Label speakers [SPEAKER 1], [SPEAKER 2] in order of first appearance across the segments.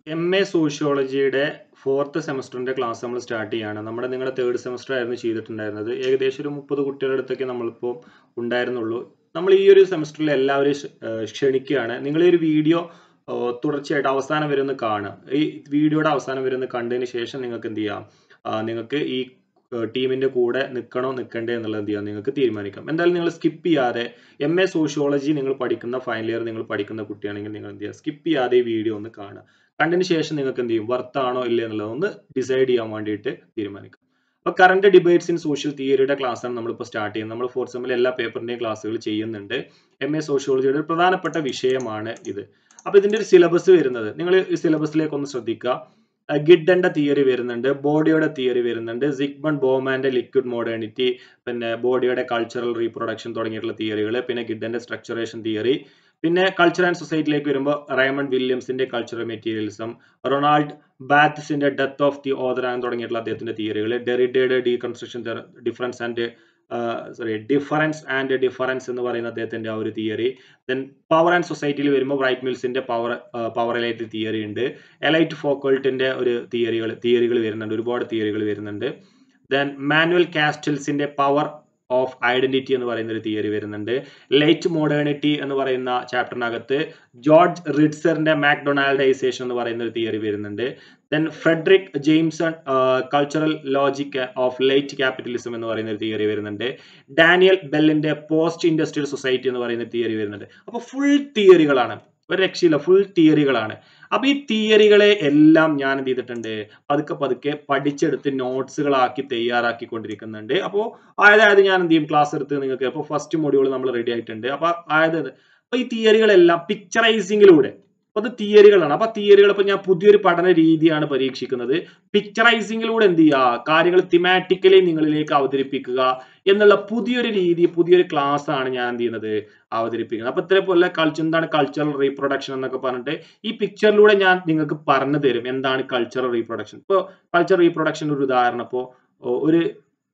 [SPEAKER 1] M A സോഷ്യോളജിയുടെ fourth സെമസ്റ്ററിന്റെ class നമ്മൾ സ്റ്റാർട്ട് ചെയ്യാണ് നമ്മുടെ നിങ്ങളുടെ തേർഡ് സെമസ്റ്റർ ആയിരുന്നു ചെയ്തിട്ടുണ്ടായിരുന്നത് ഏകദേശം ഒരു മുപ്പത് കുട്ടികളുടെ അടുത്തൊക്കെ നമ്മളിപ്പോൾ ഉണ്ടായിരുന്നുള്ളൂ നമ്മൾ ഈ ഒരു സെമസ്റ്ററിൽ എല്ലാവരെയും ക്ഷ- ഏഹ് ക്ഷണിക്കുകയാണ് നിങ്ങൾ ഈ ഒരു വീഡിയോ തുടർച്ചയായിട്ട് അവസാനം വരെ ഒന്ന് കാണുക ഈ വീഡിയോയുടെ അവസാനം വരെ ഒന്ന് കണ്ടതിന് ശേഷം നിങ്ങൾക്ക് എന്ത് ചെയ്യാം ആ, നിങ്ങൾക്ക് ഈ ടീമിന്റെ കൂടെ നിൽക്കണോ നിൽക്കണ്ടേ എന്നുള്ളത് എന്ത് ചെയ്യാം നിങ്ങൾക്ക് തീരുമാനിക്കാം എന്തായാലും നിങ്ങൾ സ്കിപ്പ് ചെയ്യാതെ എം എ സോഷ്യോളജി നിങ്ങൾ പഠിക്കുന്ന ഫൈനൽ ഇയർ നിങ്ങൾ പഠിക്കുന്ന കുട്ടിയാണെങ്കിൽ നിങ്ങൾ എന്ത് ചെയ്യുക സ്കിപ്പ് ചെയ്യാതെ ഈ വീഡിയോ ഒന്ന് കാണുക കണ്ടതിന് ശേഷം നിങ്ങൾക്ക് എന്ത് ചെയ്യും വർത്താണോ ഇല്ലേ എന്നുള്ളത് ഒന്ന് ഡിസൈഡ് ചെയ്യാൻ വേണ്ടിയിട്ട് തീരുമാനിക്കാം അപ്പോൾ കറണ്ട് ഡിബേറ്റ്സ് ഇൻ സോഷ്യൽ തിയറിയുടെ ക്ലാസ്സാണ് നമ്മളിപ്പോൾ സ്റ്റാർട്ട് ചെയ്യുന്നത് നമ്മൾ ഫോർത്ത് സെമ്മിൽ എല്ലാ പേപ്പറിന്റെയും ക്ലാസ്സുകൾ ചെയ്യുന്നുണ്ട് എം എ സോഷ്യോളജിയുടെ ഒരു പ്രധാനപ്പെട്ട വിഷയമാണ് ഇത് അപ്പോൾ ഇതിന്റെ ഒരു സിലബസ് വരുന്നത് നിങ്ങൾ ഈ സിലബസിലേക്ക് ഒന്ന് ശ്രദ്ധിക്കുക ഗിഡന്റെ തിയറി വരുന്നുണ്ട് ബോഡിയുടെ തിയറി വരുന്നുണ്ട് സിഗ്മൺ ബോമാന്റെ ലിക്വിഡ് മോഡേണിറ്റി പിന്നെ ബോഡിയുടെ കൾച്ചറൽ റീപ്രൊഡക്ഷൻ തുടങ്ങിയിട്ടുള്ള തിയറികൾ പിന്നെ ഗിഡന്റെ സ്ട്രക്ചറേഷൻ തിയറി പിന്നെ കൾച്ചർ ആൻഡ് സൊസൈറ്റിയിലേക്ക് വരുമ്പോൾ റൈമണ്ട് വില്യംസിന്റെ കൾച്ചറൽ മെറ്റീരിയലിസം റൊണാൾഡ് ബാത്സിന്റെ ഡെത്ത് ഓഫ് ദി ഓദർ തുടങ്ങിയിട്ടുള്ള അദ്ദേഹത്തിന്റെ തിയറികൾ ഡെറിഡയുടെ deconstruction difference and sorry difference and difference എന്ന് പറയുന്ന അദ്ദേഹത്തിന്റെ ആ ഒരു തിയറി ദെൻ പവർ ആൻഡ് സൊസൈറ്റിയിൽ വരുമ്പോൾ ബ്രൈറ്റ് മിൽസിന്റെ പവർ പവർ റിലേറ്റഡ് തിയറി ഉണ്ട് എലൈറ്റ് ഫോക്കൾട്ടിന്റെ ഒരു തിയറികൾ തിയറികൾ വരുന്നുണ്ട് ഒരുപാട് തിയറികൾ വരുന്നുണ്ട് ദെൻ മാനുവൽ കാസ്റ്റൽസിന്റെ പവർ ഓഫ് ഐഡന്റിറ്റി എന്ന് പറയുന്ന ഒരു തിയറി വരുന്നുണ്ട് ലൈറ്റ് മോഡേണിറ്റി എന്ന് പറയുന്ന ചാപ്റ്ററിനകത്ത് ജോർജ് റിഡ്സറിന്റെ മാക്ഡൊണാൾഡൈസേഷൻ എന്ന് പറയുന്ന ഒരു തിയറി വരുന്നുണ്ട് then Frederick Jameson cultural logic of late capitalism എന്ന് പറയുന്ന ഒരു തിയറി വരുന്നുണ്ട് ഡാനിയൽ ബെല്ലിന്റെ പോസ്റ്റ് ഇൻഡസ്ട്രിയൽ സൊസൈറ്റി എന്ന് പറയുന്ന തിയറി വരുന്നുണ്ട് അപ്പോൾ ഫുൾ തിയറികളാണ് ഒരു രക്ഷയില്ല ഫുൾ തിയറികളാണ് അപ്പൊ ഈ തിയറികളെ എല്ലാം ഞാൻ എന്ത് ചെയ്തിട്ടുണ്ട് പതുക്കെ പതുക്കെ പഠിച്ചെടുത്ത് നോട്ട്സുകളാക്കി തയ്യാറാക്കിക്കൊണ്ടിരിക്കുന്നുണ്ട് അപ്പോൾ അതായത് ഞാൻ എന്ത് ചെയ്യും ക്ലാസ് എടുത്ത് നിങ്ങൾക്ക് അപ്പോൾ ഫസ്റ്റ് മൊഡ്യൂൾ നമ്മൾ റെഡി ആയിട്ടുണ്ട് അപ്പൊ അതായത് അപ്പൊ ഈ തിയറികളെല്ലാം പിക്ചറൈസിങ്ങിലൂടെ അപ്പൊ അത് തിയറികളാണ് അപ്പൊ തിയറികൾ ഇപ്പൊ ഞാൻ പുതിയൊരു പഠന രീതിയാണ് പരീക്ഷിക്കുന്നത് പിക്ചറൈസിങ്ങിലൂടെ എന്ത് ചെയ്യുക കാര്യങ്ങൾ തിമാറ്റിക്കലി നിങ്ങളിലേക്ക് അവതരിപ്പിക്കുക എന്നുള്ള പുതിയൊരു രീതി പുതിയൊരു ക്ലാസ് ആണ് ഞാൻ എന്ത് ചെയ്യുന്നത് അവതരിപ്പിക്കുന്നത് അപ്പൊ ഇതേപോലെ കൾച്ചർ എന്താണ് കൾച്ചറൽ റീപ്രൊഡക്ഷൻ എന്നൊക്കെ പറഞ്ഞിട്ട് ഈ പിക്ചറിലൂടെ ഞാൻ നിങ്ങൾക്ക് പറഞ്ഞു തരും എന്താണ് കൾച്ചറൽ റീപ്രൊഡക്ഷൻ ഇപ്പോൾ കൾച്ചറൽ റീപ്രൊഡക്ഷൻ ഒരു ഉദാഹരണം ഇപ്പോൾ ഒരു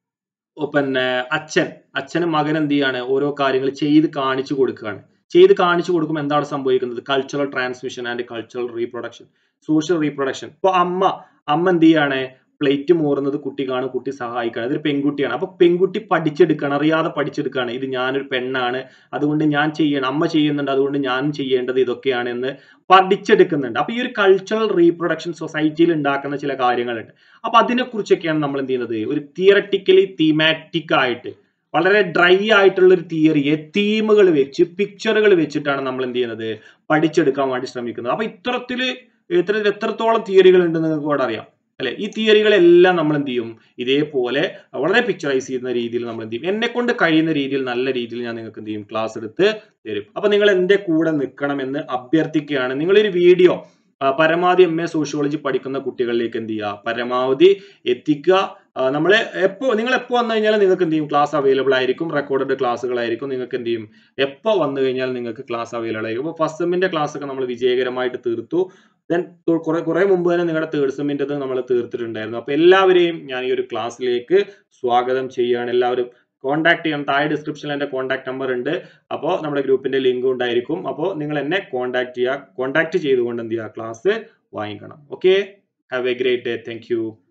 [SPEAKER 1] ഓ, പിന്നെ അച്ഛൻ അച്ഛന് മകൻ എന്ത് ചെയ്യാണ് ഓരോ കാര്യങ്ങൾ ചെയ്ത് കാണിച്ചു കൊടുക്കുകയാണ് ചെയ്ത് കാണിച്ചു കൊടുക്കുമ്പോൾ എന്താണ് സംഭവിക്കുന്നത് cultural transmission and cultural reproduction social reproduction ഇപ്പോൾ അമ്മ അമ്മ എന്ത് ചെയ്യാണ് പ്ലേറ്റ് മോറുന്നത് കുട്ടിക്കാണ് കുട്ടി സഹായിക്കുകയാണ് അതൊരു പെൺകുട്ടിയാണ് അപ്പൊ പെൺകുട്ടി പഠിച്ചെടുക്കുകയാണ് അറിയാതെ പഠിച്ചെടുക്കുകയാണ് ഇത് ഞാനൊരു പെണ്ണാണ് അതുകൊണ്ട് ഞാൻ ചെയ്യണം അമ്മ ചെയ്യുന്നുണ്ട് അതുകൊണ്ട് ഞാൻ ചെയ്യേണ്ടത് ഇതൊക്കെയാണ് എന്ന് പഠിച്ചെടുക്കുന്നുണ്ട് അപ്പൊ ഈ ഒരു കൾച്ചറൽ റീപ്രൊഡക്ഷൻ സൊസൈറ്റിയിൽ ഉണ്ടാക്കുന്ന ചില കാര്യങ്ങളുണ്ട് അപ്പൊ അതിനെക്കുറിച്ചൊക്കെയാണ് നമ്മൾ എന്ത് ചെയ്യുന്നത് ഒരു തിയറട്ടിക്കലി തീമാറ്റിക് ആയിട്ട് വളരെ ഡ്രൈ ആയിട്ടുള്ള ഒരു തിയറിയെ തീമുകൾ വെച്ച് പിക്ചറുകൾ വെച്ചിട്ടാണ് നമ്മൾ എന്ത് ചെയ്യുന്നത് പഠിച്ചെടുക്കാൻ വേണ്ടി ശ്രമിക്കുന്നത് അപ്പൊ ഇത്തരത്തില് ഇത്ര എത്രത്തോളം തിയറികൾ ഉണ്ടെന്ന് നിങ്ങൾക്ക് ഇവിടെ അറിയാം അല്ലെ ഈ തിയറികളെല്ലാം നമ്മൾ എന്ത് ചെയ്യും ഇതേപോലെ വളരെ പിക്ചറൈസ് ചെയ്യുന്ന രീതിയിൽ നമ്മൾ എന്ത് ചെയ്യും എന്നെ കൊണ്ട് കഴിയുന്ന രീതിയിൽ നല്ല രീതിയിൽ ഞാൻ നിങ്ങൾക്ക് എന്ത് ചെയ്യും ക്ലാസ് എടുത്ത് തരും അപ്പൊ നിങ്ങൾ എന്റെ കൂടെ നിൽക്കണമെന്ന് അഭ്യർത്ഥിക്കുകയാണ് നിങ്ങളൊരു വീഡിയോ പരമാവധി എം എ സോഷ്യോളജി പഠിക്കുന്ന കുട്ടികളിലേക്ക് എന്ത് ചെയ്യുക പരമാവധി എത്തിക്കുക നമ്മൾ എപ്പോ നിങ്ങൾ എപ്പോ വന്നു കഴിഞ്ഞാൽ നിങ്ങൾക്ക് എന്ത് ചെയ്യും ക്ലാസ് അവൈലബിൾ ആയിരിക്കും റെക്കോർഡഡ് ക്ലാസ്സുകളായിരിക്കും നിങ്ങൾക്ക് എന്ത് ചെയ്യും എപ്പോ വന്നു കഴിഞ്ഞാൽ നിങ്ങൾക്ക് ക്ലാസ് അവൈലബിൾ ആയിരിക്കും അപ്പോൾ ഫസ്റ്റ് സെമ്മിന്റെ ക്ലാസ് ഒക്കെ നമ്മൾ വിജയകരമായിട്ട് തീർത്തു ദെൻ കുറെ കുറെ മുമ്പ് തന്നെ നിങ്ങളുടെ തേർഡ് സെമ്മിൻ്റെത് നമ്മൾ തീർത്തിട്ടുണ്ടായിരുന്നു അപ്പോൾ എല്ലാവരെയും ഞാൻ ഈ ഒരു ക്ലാസ്സിലേക്ക് സ്വാഗതം ചെയ്യുകയാണ് എല്ലാവരും കോൺടാക്ട് ചെയ്യാം താഴെ ഡിസ്ക്രിപ്ഷനിൽ എൻ്റെ കോൺടാക്ട് നമ്പർ ഉണ്ട് അപ്പോൾ നമ്മുടെ ഗ്രൂപ്പിന്റെ ലിങ്ക് ഉണ്ടായിരിക്കും അപ്പോൾ നിങ്ങൾ എന്നെ കോൺടാക്ട് ചെയ്യുക കോൺടാക്ട് ചെയ്തുകൊണ്ട് എന്ത് ചെയ്യുക ക്ലാസ് വാങ്ങിക്കണം okay have a great day thank